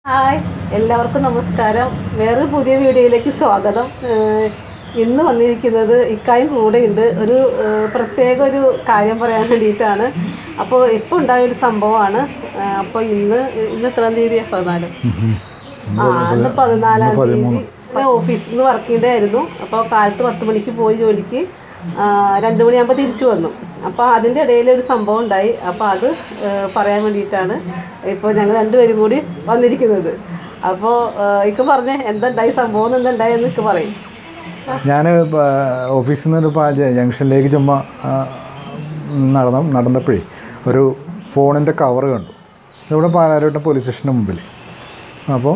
Hi എല്ലാവർക്കും നമസ്കാരം വേറൊരു പുതിയ വീഡിയോയിലേക്ക് സ്വാഗതം ഏഹ് ഇന്ന് വന്നിരിക്കുന്നത് ഇക്കായും കൂടെയുണ്ട് ഒരു ഏഹ് പ്രത്യേക ഒരു കാര്യം പറയാൻ വേണ്ടിയിട്ടാണ് അപ്പോൾ ഇപ്പോൾ ഉണ്ടായ ഒരു സംഭവമാണ് ഏഹ് അപ്പോൾ ഇന്ന് ഇന്ന് എത്രാം തീയതി പതിനാല് ആ ഇന്ന് പതിനാലാം തീയതി ഓഫീസിൽ നിന്ന് വർക്കിംഗ് ഡേ ആയിരുന്നു അപ്പോൾ കാലത്ത് പത്ത് മണിക്ക് പോയി ജോലിക്ക് ആ, രണ്ട് മണിയാകുമ്പോൾ തിരിച്ചു വന്നു അപ്പോൾ അതിൻ്റെ ഇടയിൽ ഒരു സംഭവം ഉണ്ടായി അപ്പോൾ അത് ഏഹ്, പറയാൻ വേണ്ടിയിട്ടാണ് ഇപ്പോൾ ഞങ്ങൾ രണ്ടുപേരും കൂടി വന്നിരിക്കുന്നത് അപ്പോൾ ഇക്ക് പറഞ്ഞേ എന്തുണ്ടായി സംഭവം എന്തുണ്ടായി എന്ന് ഇക്ക് പറയും ഞാൻ ഓഫീസിൽ നിന്ന് ഇപ്പോൾ ജംഗ്ഷനിലേക്ക് ചുമ്മാ ആ, നടന്ന നടന്നപ്പോഴേ ഒരു ഫോണിൻ്റെ കവർ കണ്ടു ഇവിടെ പാലാരോട്ടം പോലീസ് സ്റ്റേഷന് മുമ്പിൽ അപ്പോൾ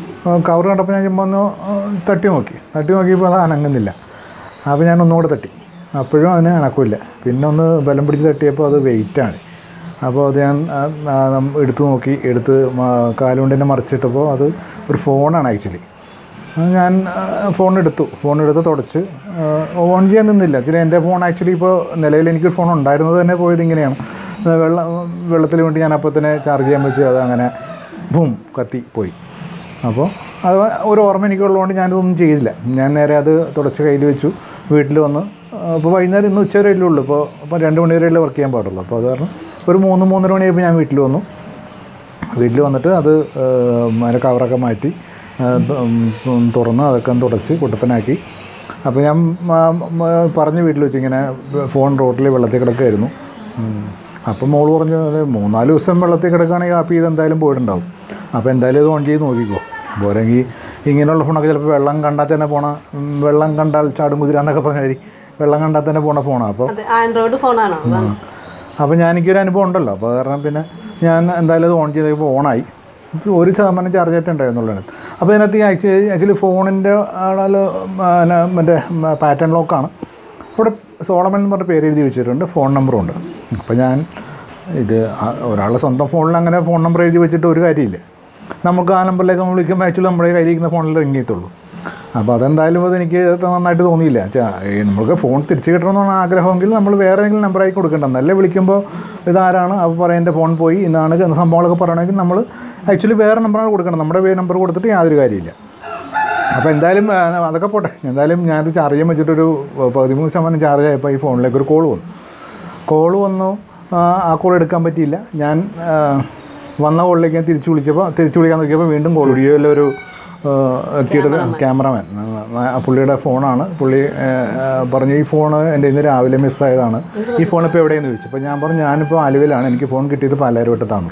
കവർ കണ്ടപ്പോൾ ഞാൻ ചുമ്മാ ഒന്ന് ആ, തട്ടി നോക്കി തട്ടി നോക്കിയപ്പോൾ അത് അനങ്ങുന്നില്ല അപ്പോൾ ഞാൻ ഒന്നുകൂടെ തട്ടി അപ്പോഴും അതിന് അനക്കമില്ല പിന്നെ ഒന്ന് ബലം പിടിച്ച് തട്ടിയപ്പോൾ അത് വെയിറ്റാണ് അപ്പോൾ അത് ഞാൻ ആ, ആ, നം- എടുത്ത് നോക്കി എടുത്ത് മ- കാലുകൊണ്ട് തന്നെ മറിച്ചിട്ടപ്പോൾ അത് ഒരു ഫോണാണ് ആക്ച്വലി ഞാൻ ഫോൺ എടുത്തു ഫോൺ എടുത്ത് തുടച്ച് ആ, ഓൺ ചെയ്യാൻ നിന്നില്ല ചില എൻ്റെ ഫോൺ ആക്ച്വലി ഇപ്പോൾ നിലവിൽ എനിക്കൊരു ഫോൺ ഉണ്ടായിരുന്നത് തന്നെ പോയത് ഇങ്ങനെയാണ് ആ, വെള്ളം വെള്ളത്തിൽ വേണ്ടി ഞാൻ അപ്പോൾ തന്നെ ചാർജ് ചെയ്യാൻ വെച്ച് അത് അങ്ങനെ ബും കത്തി പോയി അപ്പോൾ അത് ഒരു ഓർമ്മ എനിക്കുള്ളതുകൊണ്ട് ഞാനിതൊന്നും ചെയ്തില്ല ഞാൻ നേരെ അത് തുടച്ച് കയ്യിൽ വെച്ചു വീട്ടിൽ വന്ന് അപ്പോൾ വൈകുന്നേരം ഇന്ന് ഉച്ച വരെയല്ലേ ഉള്ളൂ ഇപ്പോൾ അപ്പോൾ രണ്ട് മണി വരെയല്ലേ വർക്ക് ചെയ്യാൻ പാടുള്ളൂ അപ്പോൾ അത് കാരണം ഒരു മൂന്ന് മൂന്നര മണിയായപ്പോൾ ഞാൻ വീട്ടിൽ വന്നു വീട്ടിൽ വന്നിട്ട് അത് അതിൻ്റെ കവറൊക്കെ മാറ്റി ആ, ത- ഉം, തുറന്ന് അതൊക്കെ ഒന്ന് തുടച്ച് കുട്ടപ്പനാക്കി അപ്പോൾ ഞാൻ മ- മ- പറഞ്ഞ് വീട്ടിൽ വെച്ച് ഇങ്ങനെ ഫോൺ റോട്ടിൽ വെള്ളത്തിൽ കിടക്കുമായിരുന്നു ഉം. അപ്പോൾ മോള് പറഞ്ഞു "അതെ, മൂന്നാല് ദിവസം വെള്ളത്തിൽ കിടക്കുകയാണെങ്കിൽ ആപ്പ് ചെയ്ത് എന്തായാലും പോയിട്ടുണ്ടാവും അപ്പോൾ എന്തായാലും ഇത് ഓൺ ചെയ്ത് നോക്കിക്കോ പോരെങ്കിൽ ഇങ്ങനെയുള്ള ഫോണൊക്കെ ചിലപ്പോൾ വെള്ളം കണ്ടാൽ തന്നെ പോണ ഉം, വെള്ളം കണ്ടാൽ ചാടും കുതിര എന്നൊക്കെ പറഞ്ഞാൽ മതി വെള്ളം കണ്ടാൽ തന്നെ പോണ ഫോണാണ് അപ്പോൾ അത് ആൻഡ്രോയിഡ് ഫോണാണോ അതാണ് അപ്പോൾ ഞാൻ എനിക്കൊരു അനുഭവം ഉണ്ടല്ലോ അപ്പോൾ അത് കാരണം പിന്നെ ഞാൻ എന്തായാലും അത് ഓൺ ചെയ്തപ്പോൾ ഓണായി ഒരു ശതമാനം ചാർജ് ആയിട്ട് ഉണ്ടായിരുന്നുള്ളൂ അപ്പോൾ ഇതിനകത്ത് ഈ ആക്ച്വലി ആക്ച്വലി ഫോണിൻ്റെ ആള് മറ്റേ പാറ്റേൺ ലോക്കാണ് ഇവിടെ സോളമൻ എന്ന് പറഞ്ഞ പേര് എഴുതി വെച്ചിട്ടുണ്ട് ഫോൺ നമ്പറും ഉണ്ട് അപ്പോൾ ഞാൻ ഇത് ആ- ഒരാളുടെ സ്വന്തം ഫോണിൽ അങ്ങനെ ഫോൺ നമ്പർ എഴുതി വെച്ചിട്ട് ഒരു കാര്യമില്ല നമുക്ക് ആ നമ്പറിലേക്ക് നമ്മൾ വിളിക്കുമ്പോൾ ആക്ച്വലി നമ്മുടെ കയ്യിലിരിക്കുന്ന ഫോണിൽ റിങ് ചെയ്യത്തുള്ളൂ അപ്പോൾ അതെന്തായാലും അത് എനിക്ക് നന്നായിട്ട് തോന്നിയില്ല ചാ- ഈ നമുക്ക് ഫോൺ തിരിച്ച് കിട്ടണമെന്നാണ് ആഗ്രഹമെങ്കിൽ നമ്മൾ വേറെ ഏതെങ്കിലും നമ്പറായി കൊടുക്കേണ്ട നല്ല വിളിക്കുമ്പോൾ ഇതാരാണ് അപ്പോൾ പറയാം എൻ്റെ ഫോൺ പോയി ഇന്നാണ് എന്ന സംഭവങ്ങളൊക്കെ പറയണമെങ്കിൽ നമ്മൾ ആക്ച്വലി വേറെ നമ്പറാണ് കൊടുക്കണം നമ്മുടെ വേ നമ്പർ കൊടുത്തിട്ട് യാതൊരു കാര്യമില്ല അപ്പോൾ എന്തായാലും ആ, അതൊക്കെ പോട്ടെ എന്തായാലും ഞാനത് ചാർജ് ചെയ്യാൻ വെച്ചിട്ടൊരു പതിമൂന്ന് ശതമാനം ചാർജ് ആയപ്പോൾ ഈ ഫോണിലേക്ക് ഒരു കോൾ വന്നു കോൾ വന്നു ആ, ആ കോൾ എടുക്കാൻ പറ്റിയില്ല ഞാൻ ആ, വന്ന കോളിലേക്ക് ഞാൻ തിരിച്ചു വിളിച്ചപ്പോൾ തിരിച്ചു വിളിക്കാൻ നോക്കിയപ്പോൾ വീണ്ടും കോൾ വീഡിയോയിലെ ഒരു എത്തിയിട്ടൊരു ക്യാമറമാൻ ആ, പുള്ളിയുടെ ഫോണാണ് പുള്ളി ആ, ആ, പറഞ്ഞു ഈ ഫോൺ എൻ്റെ ഇന്ന് രാവിലെ മിസ്സായതാണ് ഈ ഫോൺ ഇപ്പോൾ എവിടെയെന്ന് ചോദിച്ചു അപ്പോൾ ഞാൻ പറഞ്ഞു ഞാനിപ്പോൾ ആലുവയിലാണ് എനിക്ക് ഫോൺ കിട്ടിയത് പാലാരിവട്ടത്താണ്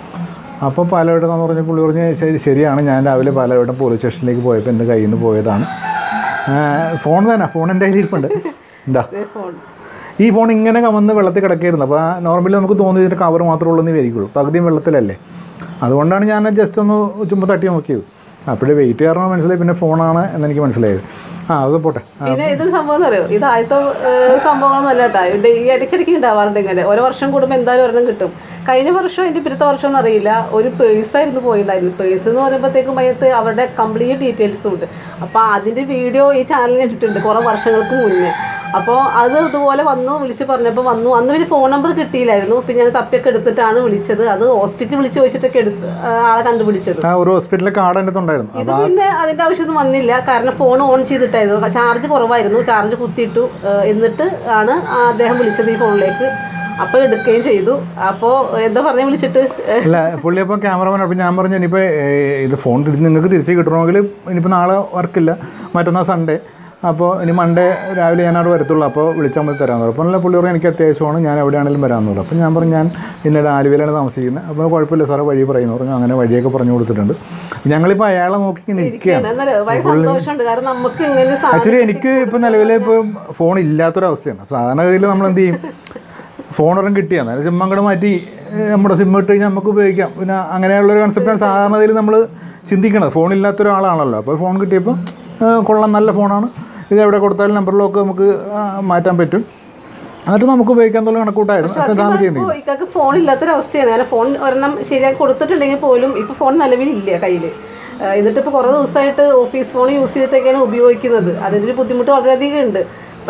അപ്പോൾ പാലവട്ടം എന്ന് പറഞ്ഞ പുള്ളി പറഞ്ഞ് ശരി ശരിയാണ് ഞാൻ രാവിലെ പാലവട്ടം പോലീസ് സ്റ്റേഷനിലേക്ക് പോയപ്പോൾ എൻ്റെ കയ്യിൽ നിന്ന് പോയതാണ് ആ, ഫോൺ തന്നെ ഫോൺ എൻ്റെ കയ്യിലിരിപ്പുണ്ട് എന്താ ഫോൺ ഈ ഫോൺ ഇങ്ങനെ കമന്ന് വെള്ളത്തിൽ കിടക്കായിരുന്നു അപ്പോൾ നോർമലി നമുക്ക് തോന്നി ഇതിൻ്റെ കവർ മാത്രമേ ഉള്ളൂ എന്ന് വിചാരിക്കുള്ളൂ പകുതിയും വെള്ളത്തിലല്ലേ അതുകൊണ്ടാണ് ഞാൻ ജസ്റ്റ് ഒന്ന് ചുമ്മാ തട്ടി നോക്കിയത് അപ്പോഴേ വെയിറ്റ് കാരണം മനസ്സിലായി പിന്നെ ഫോണാണ് എന്നെനിക്ക് മനസ്സിലായത് ആ അത് പോട്ടെ പിന്നെ ഇതൊരു സംഭവം എന്ന് അറിയോ ഇത് ആദ്യത്തെ ഏഹ്, സംഭവങ്ങളൊന്നും അല്ല കേട്ടോ ഇത് ഈ ഇടയ്ക്കിടയ്ക്ക് ഉണ്ടാവാറുണ്ട് ഇങ്ങനെ ഓരോ വർഷം കൂടുമ്പോൾ എന്തായാലും ഒരെണ്ണം കിട്ടും കഴിഞ്ഞ വർഷം അതിൻ്റെ പിറ്റത്തെ വർഷം ഒന്നും അറിയില്ല ഒരു പേഴ്സായിരുന്നു പോയിട്ടുണ്ടായിരുന്നു പേഴ്സ് എന്ന് പറയുമ്പോഴത്തേക്കും അതിനകത്ത് അവരുടെ കംപ്ലീറ്റ് ഡീറ്റെയിൽസും ഉണ്ട് അപ്പോൾ അതിൻ്റെ വീഡിയോ ഈ ചാനലിൽ ഇട്ടിട്ടുണ്ട് കുറേ വർഷങ്ങൾക്ക് മുന്നേ അപ്പോൾ അത് ഇതുപോലെ വന്നു വിളിച്ച് പറഞ്ഞപ്പോൾ വന്നു അന്ന് പിന്നെ ഫോൺ നമ്പർ കിട്ടിയില്ലായിരുന്നു പിന്നെ ഞാൻ തപ്പിയൊക്കെ എടുത്തിട്ടാണ് വിളിച്ചത് അത് ഹോസ്പിറ്റലിൽ വിളിച്ച് ചോദിച്ചിട്ടൊക്കെ എടുത്ത് ആ, ആളെ കണ്ടുപിടിച്ചത് ആ ഒരു ഹോസ്പിറ്റലിലെ കാർഡ് എൻ്റെ അടുത്തുണ്ടായിരുന്നു ഇത് പിന്നെ അതിന്റെ ആവശ്യമൊന്നും വന്നില്ല കാരണം ഫോൺ ഓൺ ചെയ്തിട്ടായിരുന്നു ചാർജ് കുറവായിരുന്നു ചാർജ് കുത്തിയിട്ടു ഏഹ് എന്നിട്ട് ആണ് ആ അദ്ദേഹം വിളിച്ചത് ഈ ഫോണിലേക്ക് അപ്പോൾ എടുക്കുകയും ചെയ്തു അപ്പോൾ എന്താ പറഞ്ഞ വിളിച്ചിട്ട് ഏഹ് അല്ല പുള്ളി അപ്പോൾ ക്യാമറമാൻ അപ്പോൾ ഞാൻ പറഞ്ഞു ഇനിയിപ്പോൾ ഇത് ഫോൺ തിരിച്ച് നിങ്ങൾക്ക് തിരിച്ച് കിട്ടണമെങ്കിൽ ഇനിയിപ്പോൾ നാളെ വർക്കില്ല മറ്റന്നാൾ സൺഡേ അപ്പോൾ ഇനി മൺഡേ രാവിലെ ഞാൻ അവിടെ വരത്തുള്ളൂ അപ്പോൾ വിളിച്ചാൽ മതി തരാമെന്ന് പറഞ്ഞു അപ്പോൾ നല്ല പുള്ളി പറഞ്ഞു എനിക്ക് അത്യാവശ്യമാണ് ഞാൻ എവിടെയാണെങ്കിലും വരാമെന്ന് പറഞ്ഞു അപ്പോൾ ഞാൻ പറഞ്ഞു ഞാൻ ഇന്നലെ ആലുവയിലാണ് താമസിക്കുന്നത് അപ്പോൾ കുഴപ്പമില്ല സാറേ വഴി പറയുന്നു പറഞ്ഞു അങ്ങനെ വഴിയൊക്കെ പറഞ്ഞു കൊടുത്തിട്ടുണ്ട് ഞങ്ങളിപ്പോൾ അയാളെ നോക്കി ഇങ്ങനെ നിൽക്കുകയാണ് എന്നറിയോ ഭയങ്കര സന്തോഷമുണ്ട് കാരണം നമുക്ക് ഇങ്ങനെ സാ- ആക്ച്വലി എനിക്ക് ഇപ്പോൾ നിലവിൽ ഇപ്പോൾ ഫോൺ ഇല്ലാത്തൊരവസ്ഥയാണ് സാധാരണഗതിയിൽ നമ്മൾ എന്ത് ചെയ്യും ഫോൺ ഒരെണ്ണം കിട്ടിയാൽ നേരെ സിം അങ്ങോട്ട് മാറ്റി ഏഹ്, നമ്മുടെ സിം ഇട്ട് കഴിഞ്ഞാൽ നമുക്ക് ഉപയോഗിക്കാം പിന്നെ അങ്ങനെയുള്ളൊരു കൺസെപ്റ്റാണ് സാധാരണഗതിയിൽ നമ്മൾ ചിന്തിക്കണത് ഫോൺ ഇല്ലാത്ത ഒരാളാണല്ലോ അപ്പോൾ ഫോൺ കിട്ടിയപ്പോൾ ഏഹ്, കൊള്ളാം നല്ല ഫോണാണ് ഇത് എവിടെ കൊടുത്താലും നമ്പറിലൊക്കെ നമുക്ക് ആ, മാറ്റാൻ പറ്റും എന്നിട്ട് നമുക്ക് ഉപയോഗിക്കാൻ തുടങ്ങി കണക്കൂട്ടായിരുന്നു പക്ഷേ സാധിക്കേണ്ടി ഇപ്പോൾ ഇക്കാക്ക് ഫോൺ ഇല്ലാത്തൊരവസ്ഥയാണ് കാരണം ഫോൺ ഒരെണ്ണം ശരിയാക്കി കൊടുത്തിട്ടുണ്ടെങ്കിൽ പോലും ഇപ്പോൾ ഫോൺ നിലവിലില്ല കയ്യിൽ എന്നിട്ട് ഇപ്പോൾ കുറേ ദിവസമായിട്ട് ഓഫീസ് ഫോൺ യൂസ് ചെയ്തിട്ടൊക്കെയാണ് ഉപയോഗിക്കുന്നത് അതിൻ്റെ ഒരു ബുദ്ധിമുട്ട് വളരെയധികം ഉണ്ട്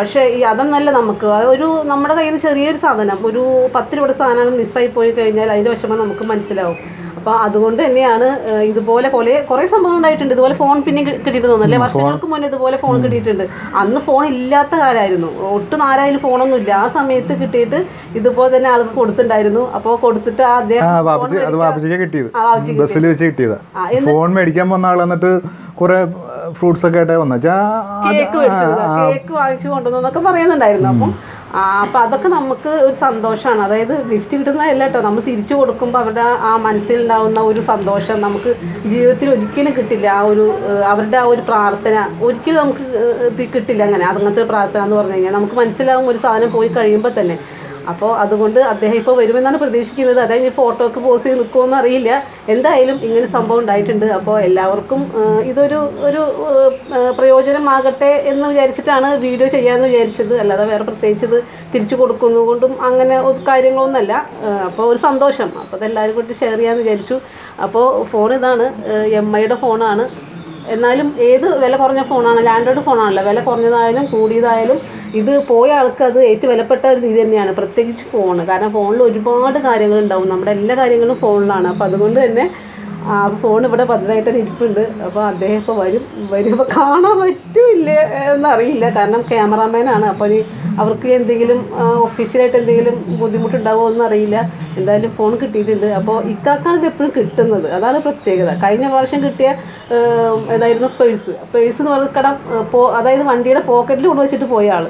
പക്ഷേ ഈ അതൊന്നല്ല നമുക്ക് ആ ഒരു നമ്മുടെ കയ്യിൽ നിന്ന് ചെറിയൊരു സാധനം ഒരു പത്ത് രൂപയുടെ സാധനം മിസ്സായി പോയി കഴിഞ്ഞാൽ അതിൻ്റെ വിഷമം നമുക്ക് മനസ്സിലാവും അപ്പോൾ അതുകൊണ്ട് തന്നെയാണ് ഏഹ്, ഇതുപോലെ കുറേ കുറേ സംഭവം ഉണ്ടായിട്ടുണ്ട് ഇതുപോലെ ഫോൺ പിന്നെ കി- കിട്ടിയിട്ട് തോന്നുന്നല്ലേ വർഷങ്ങൾക്ക് മുന്നേ ഇതുപോലെ ഫോൺ കിട്ടിയിട്ടുണ്ട് അന്ന് ഫോൺ ഇല്ലാത്ത കാലമായിരുന്നു ഒട്ടും ആരായാലും ഫോണൊന്നും ഇല്ല ആ സമയത്ത് കിട്ടിയിട്ട് ഇതുപോലെ തന്നെ ആൾക്ക് കൊടുത്തിട്ടുണ്ടായിരുന്നു അപ്പോൾ കൊടുത്തിട്ട് ആ ആ അദ്ദേഹം വാപ്പച്ചി അത് വാപ്പച്ചിക്ക് കിട്ടിയത് ആ വാപ്പച്ചിക്ക് ബസ്സിൽ വെച്ച് കിട്ടിയതാ ആ, ഫോൺ മേടിക്കാൻ വന്ന ആൾ എന്നിട്ട് കുറെ ഫ്രൂട്ട്സ് ഒക്കെ ആയിട്ടാ വന്ന കേക്ക് മേടിച്ചത് കേക്ക് വാങ്ങിച്ചു കൊണ്ടുവന്നൊക്കെ പറയുന്നുണ്ടായിരുന്നു അപ്പം ആ, അപ്പം അതൊക്കെ നമുക്ക് ഒരു സന്തോഷമാണ് അതായത് ഗിഫ്റ്റ് കിട്ടുന്നതല്ല കേട്ടോ നമ്മൾ തിരിച്ചു കൊടുക്കുമ്പോൾ അവരുടെ ആ മനസ്സിലുണ്ടാവുന്ന ഒരു സന്തോഷം നമുക്ക് ജീവിതത്തിൽ ഒരിക്കലും കിട്ടില്ല ആ ഒരു ഏഹ്, അവരുടെ ആ ഒരു പ്രാർത്ഥന ഒരിക്കലും നമുക്ക് ഏഹ്, ഇത് കിട്ടില്ല അങ്ങനെ അങ്ങനത്തെ പ്രാർത്ഥന എന്ന് പറഞ്ഞു കഴിഞ്ഞാൽ നമുക്ക് മനസ്സിലാവും ഒരു സാധനം പോയി കഴിയുമ്പോൾ തന്നെ അപ്പോൾ അതുകൊണ്ട് അദ്ദേഹം ഇപ്പോൾ വരുമെന്നാണ് പ്രതീക്ഷിക്കുന്നത് അതായത് ഈ ഫോട്ടോക്ക് പോസ് ചെയ്ത് നിൽക്കുമെന്ന് അറിയില്ല എന്തായാലും ഇങ്ങനെ സംഭവം ഉണ്ടായിട്ടുണ്ട് അപ്പോൾ എല്ലാവർക്കും ആ, ഇതൊരു ഒരു ആ, പ്രയോജനമാകട്ടെ എന്ന് വിചാരിച്ചിട്ടാണ് വീഡിയോ ചെയ്യാമെന്ന് വിചാരിച്ചത് അല്ലാതെ വേറെ പ്രത്യേകിച്ച് ഇത് തിരിച്ചു കൊടുക്കുന്നതുകൊണ്ടും അങ്ങനെ ഒരു കാര്യങ്ങളൊന്നുമല്ല ആ, അപ്പോൾ ഒരു സന്തോഷം അപ്പോൾ അതെല്ലാവരും കൂടി ഷെയർ ചെയ്യാമെന്ന് വിചാരിച്ചു അപ്പോൾ ഫോൺ ഇതാണ് എം ഐയുടെ ഫോണാണ് എന്നാലും ഏത് വില കുറഞ്ഞ ഫോണാണല്ലോ ആൻഡ്രോയിഡ് ഫോണാണല്ലോ വില കുറഞ്ഞതായാലും കൂടിയതായാലും ഇത് പോയ ആൾക്ക് അത് ഏറ്റവും വിലപ്പെട്ട ഒരു രീതി തന്നെയാണ് പ്രത്യേകിച്ച് ഫോൺ കാരണം ഫോണിൽ ഒരുപാട് കാര്യങ്ങളുണ്ടാവും നമ്മുടെ എല്ലാ കാര്യങ്ങളും ഫോണിലാണ് അപ്പോൾ അതുകൊണ്ട് തന്നെ ആ ഫോൺ ഇവിടെ ഭദ്രമായിട്ട് ഇരിപ്പുണ്ട് അപ്പോൾ അദ്ദേഹം ഇപ്പോൾ വരും വരുമ്പോൾ കാണാൻ പറ്റില്ല എന്നറിയില്ല കാരണം ക്യാമറാമാനാണ് അപ്പോൾ ഇനി അവർക്ക് എന്തെങ്കിലും ഒഫീഷ്യലായിട്ട് എന്തെങ്കിലും ബുദ്ധിമുട്ടുണ്ടാവുമോ എന്ന് അറിയില്ല എന്തായാലും ഫോൺ കിട്ടിയിട്ടുണ്ട് അപ്പോൾ ഇക്കാക്കാണ് ഇത് എപ്പോഴും കിട്ടുന്നത് അതാണ് പ്രത്യേകത കഴിഞ്ഞ പ്രാവശ്യം കിട്ടിയ ഏഹ്, ഏതായിരുന്നു പേഴ്സ് പേഴ്സ് എന്ന് പറയുന്നത് കടം ഏഹ്, പോ അതായത് വണ്ടിയുടെ പോക്കറ്റിൽ കൊണ്ടുവച്ചിട്ട് പോയ ആൾ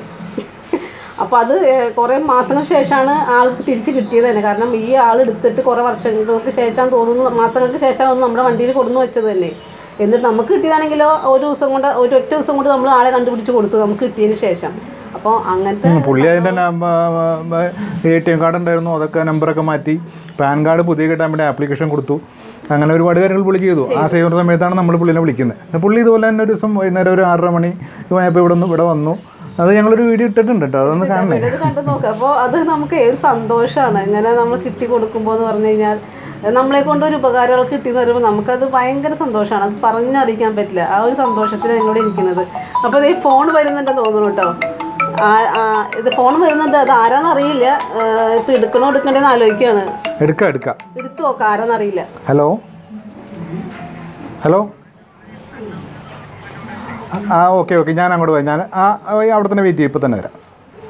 അപ്പോൾ അത് ഏഹ്, കുറേ മാസങ്ങൾക്ക് ശേഷമാണ് ആൾക്ക് തിരിച്ച് കിട്ടിയത് തന്നെ കാരണം ഈ ആൾ എടുത്തിട്ട് കുറേ വർഷങ്ങൾക്ക് ശേഷം തോന്നുന്നു മാസങ്ങൾക്ക് ശേഷമാണ് നമ്മുടെ വണ്ടിയിൽ കൊണ്ടുവന്ന് വെച്ചത് തന്നെ എന്നിട്ട് നമുക്ക് കിട്ടിയതാണെങ്കിലോ ഒരു ദിവസം കൊണ്ട് ഒരു ഒറ്റ ദിവസം കൊണ്ട് നമ്മൾ ആളെ കണ്ടുപിടിച്ച് കൊടുത്തു നമുക്ക് കിട്ടിയതിന് ശേഷം അപ്പോൾ അങ്ങനത്തെ പുള്ളി അതിൻ്റെ എ ടി എം കാർഡ് ഉണ്ടായിരുന്നു അതൊക്കെ നമ്പറൊക്കെ മാറ്റി പാൻ കാർഡ് പുതിയ കിട്ടാൻ വേണ്ടി ആപ്ലിക്കേഷൻ കൊടുത്തു അങ്ങനെ ഒരുപാട് കാര്യങ്ങൾ പുള്ളി ചെയ്തു ആ ചെയ്യുന്ന സമയത്താണ് നമ്മൾ പുള്ളിനെ വിളിക്കുന്നത് പിന്നെ പുള്ളി ഇതുപോലെ തന്നെ ഒരു ദിവസം വൈകുന്നേരം ഒരു ആറര മണി ഇപ്പോൾ ഇവിടെ നിന്ന് ഇവിടെ വന്നു അത് ഞങ്ങളൊരു വീഡിയോ ഇട്ടിട്ടുണ്ട് കേട്ടോ അതൊന്ന് കാണണേ ഇത് കണ്ടു നോക്കുക അപ്പോൾ അത് നമുക്ക് ഒരു സന്തോഷമാണ് ഇങ്ങനെ നമ്മൾ കിട്ടി കൊടുക്കുമ്പോൾ എന്ന് പറഞ്ഞു കഴിഞ്ഞാൽ നമ്മളെ കൊണ്ട് ഒരു ഉപകാരങ്ങൾ കിട്ടിയെന്ന് പറയുമ്പോൾ നമുക്കത് ഭയങ്കര സന്തോഷമാണ് അത് പറഞ്ഞറിയിക്കാൻ പറ്റില്ല ആ ഒരു സന്തോഷത്തിലാണ് ഞങ്ങളോട് ഇരിക്കുന്നത് അപ്പോൾ ഈ ഫോൺ വരുന്നുണ്ടെന്ന് തോന്നുന്നു കേട്ടോ ആ- ആ, ഇത് ഫോൺ വരുന്നുണ്ട് അത് ആരാന്ന് അറിയില്ല ഇപ്പം എടുക്കണോ എടുക്കണ്ടേന്ന് ആലോചിക്കുകയാണ് എടുക്കാം എടുക്കാം എടുത്തു നോക്കാം ആരാന്നറിയില്ല ഹലോ ഹലോ ആ ഓക്കെ ഓക്കെ ഞാൻ അങ്ങോട്ട് പോയി ഞാൻ ആ ആ, അവിടെ തന്നെ വെയിറ്റ് ചെയ്യും ഇപ്പോൾ തന്നെ വരാം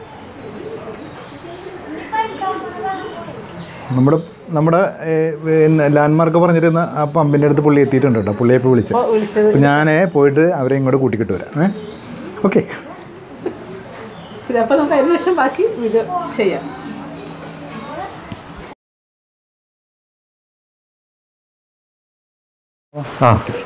നമ്മുടെ നമ്മുടെ ലാൻഡ്മാർക്ക് പറഞ്ഞിരുന്ന ആ പമ്പിൻ്റെ അടുത്ത് പുള്ളി എത്തിയിട്ടുണ്ട് കേട്ടോ പുള്ളിയെ ഇപ്പോൾ വിളിച്ചത് അപ്പോൾ വിളിച്ചത് അപ്പോൾ ഞാൻ പോയിട്ട് അവരെ ഇങ്ങോട്ട് കൂട്ടിക്കിട്ട് വരാം ഏ ഓക്കെ ശരി അപ്പോൾ നമുക്ക് അതിന് ശേഷം ബാക്കി വീഡിയോ ചെയ്യാം ആ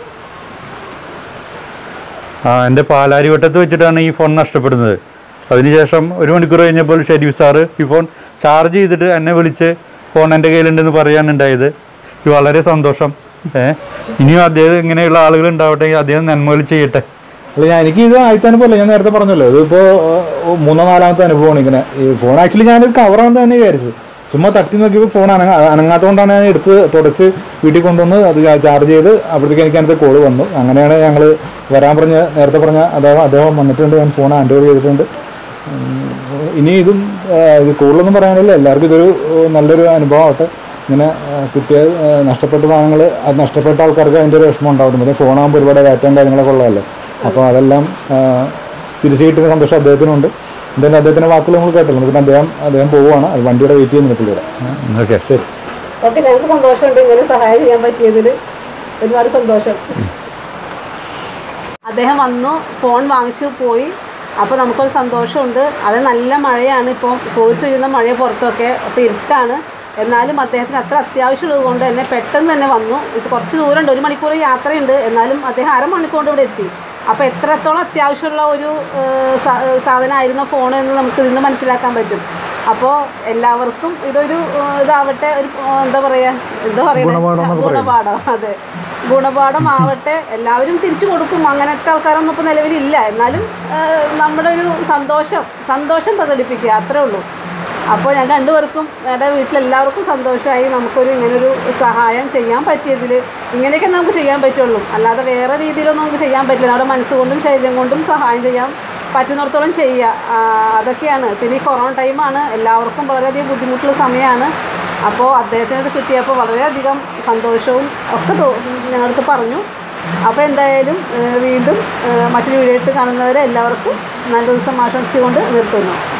ആ എൻ്റെ പാലാരിവട്ടത്ത് വെച്ചിട്ടാണ് ഈ ഫോൺ നഷ്ടപ്പെടുന്നത് അതിനുശേഷം ഒരു മണിക്കൂർ കഴിഞ്ഞപ്പോൾ ഷെരീഫ് സാറ് ഈ ഫോൺ ചാർജ് ചെയ്തിട്ട് എന്നെ വിളിച്ച് ഫോൺ എൻ്റെ കയ്യിലുണ്ടെന്ന് പറയാനുണ്ടായത് ഇത് വളരെ സന്തോഷം ഏ ഇനിയും അദ്ദേഹം ഇങ്ങനെയുള്ള ആളുകൾ ഉണ്ടാവട്ടെ അദ്ദേഹം നന്മകൾ ചെയ്യട്ടെ അല്ല ഞാൻ എനിക്ക് ഇത് ആദ്യത്തെ അനുഭവമല്ല ഞാൻ നേരത്തെ പറഞ്ഞല്ലോ ഇതിപ്പോൾ മൂന്നോ നാലാമത്തെ അനുഭവമാണ് ഇങ്ങനെ ഈ ഫോൺ ആക്ച്വലി ഞാനിത് കവറാണെന്ന് തന്നെ വിചാരിച്ചു ചുമ്മാ തട്ടി നോക്കിയപ്പോൾ ഫോൺ അനങ്ങ അനങ്ങാത്തതുകൊണ്ടാണ് ഞാൻ എടുത്ത് തുടച്ച് വീട്ടിൽ കൊണ്ടുവന്ന് അത് ചാർജ് ചെയ്ത് അപ്പോഴത്തേക്ക് എനിക്ക് അതിൻ്റെ കോള് വന്നു അങ്ങനെയാണ് ഞങ്ങൾ വരാൻ പറഞ്ഞ നേരത്തെ പറഞ്ഞ അദ്ദേഹം അദ്ദേഹം വന്നിട്ടുണ്ട് ഞാൻ ഫോൺ ഹാൻഡ് ഓവർ ചെയ്തിട്ടുണ്ട് ഉം, ഇനി ഇതും ആ, ഇത് കൂടുതലൊന്നും പറയാനില്ല എല്ലാവർക്കും ഇതൊരു ഏഹ്, നല്ലൊരു അനുഭവം ആവട്ടെ ഇങ്ങനെ ആ, കിട്ടിയ ആ, നഷ്ടപ്പെട്ട സാധനങ്ങൾ അത് നഷ്ടപ്പെട്ട ആൾക്കാർക്ക് അതിൻ്റെ ഒരു വിഷമം ഉണ്ടാവും പിന്നെ ഫോണാകുമ്പോൾ ഒരുപാട് ഡാറ്റയും കാര്യങ്ങളൊക്കെ ഉള്ളതല്ലേ അപ്പോൾ അതെല്ലാം ആ, തിരിച്ചു കിട്ടുന്ന സന്തോഷം അദ്ദേഹത്തിനുണ്ട് എന്തായാലും അദ്ദേഹത്തിൻ്റെ വാക്കുകൾ നമ്മൾ കേട്ടല്ലോ പിന്നെ അദ്ദേഹം അദ്ദേഹം പോവുകയാണ് അത് വണ്ടിയുടെ വെയിറ്റ് ചെയ്യുന്ന പുള്ളിയുടെ ഓക്കെ ശരി ഓക്കെ ഞങ്ങൾക്ക് സന്തോഷമുണ്ട് ഇങ്ങനെ സഹായം ചെയ്യാൻ പറ്റിയതിൽ ഒരുപാട് സന്തോഷം അദ്ദേഹം വന്നു ഫോൺ വാങ്ങിച്ചു പോയി അപ്പോൾ നമുക്കൊരു സന്തോഷമുണ്ട് അത് നല്ല മഴയാണ് ഇപ്പോൾ കോഴിച്ച് വരുന്ന മഴ പുറത്തൊക്കെ അപ്പോൾ ഇരുട്ടാണ് എന്നാലും അദ്ദേഹത്തിന് അത്ര അത്യാവശ്യമുള്ളത് കൊണ്ട് തന്നെ പെട്ടെന്ന് തന്നെ വന്നു ഇത് കുറച്ച് ദൂരമുണ്ട് ഒരു മണിക്കൂർ യാത്രയുണ്ട് എന്നാലും അദ്ദേഹം അരമണിക്കൂർ കൊണ്ട് ഇവിടെ എത്തി അപ്പോൾ എത്രത്തോളം അത്യാവശ്യമുള്ള ഒരു ഏഹ്, സാ- സാധനമായിരുന്നോ ഫോൺ എന്ന് നമുക്ക് ഇതിൽ നിന്ന് മനസ്സിലാക്കാൻ പറ്റും അപ്പോൾ എല്ലാവർക്കും ഇതൊരു ഏഹ്, ഇതാവട്ടെ ഒരു ഏഹ്, എന്താ പറയുക എന്താ പറയുക ഗുണപാഠം അതെ ഗുണപാഠം ആവട്ടെ എല്ലാവരും തിരിച്ചു കൊടുക്കും അങ്ങനത്തെ ആൾക്കാരൊന്നും ഇപ്പോൾ നിലവിലില്ല എന്നാലും ഏഹ്, നമ്മുടെ ഒരു സന്തോഷം സന്തോഷം പ്രകടിപ്പിക്കുക അത്രേ ഉള്ളൂ അപ്പോൾ ഞാൻ രണ്ടുപേർക്കും എൻ്റെ വീട്ടിലെല്ലാവർക്കും സന്തോഷമായി നമുക്കൊരു ഇങ്ങനൊരു സഹായം ചെയ്യാൻ പറ്റിയതിൽ ഇങ്ങനെയൊക്കെ നമുക്ക് ചെയ്യാൻ പറ്റുള്ളൂ അല്ലാതെ വേറെ രീതിയിലൊന്നും നമുക്ക് ചെയ്യാൻ പറ്റില്ല നമ്മുടെ മനസ്സുകൊണ്ടും ശരീരം കൊണ്ടും സഹായം ചെയ്യാൻ പറ്റുന്നിടത്തോളം ചെയ്യുക ആ, അതൊക്കെയാണ് പിന്നെ ഈ കൊറോണ ടൈമാണ് എല്ലാവർക്കും വളരെയധികം ബുദ്ധിമുട്ടുള്ള സമയമാണ് അപ്പോൾ അദ്ദേഹത്തിന് ഇത് കിട്ടിയപ്പോൾ വളരെയധികം സന്തോഷവും ഒക്കെ തോ ഞങ്ങൾക്ക് പറഞ്ഞു അപ്പോൾ എന്തായാലും ഏഹ് വീണ്ടും ഏഹ് മറ്റൊരു വീഡിയോ ഇട്ട് കാണുന്നവരെ എല്ലാവർക്കും നല്ല ദിവസം ആശംസിച്ചുകൊണ്ട് നിർത്തുന്നു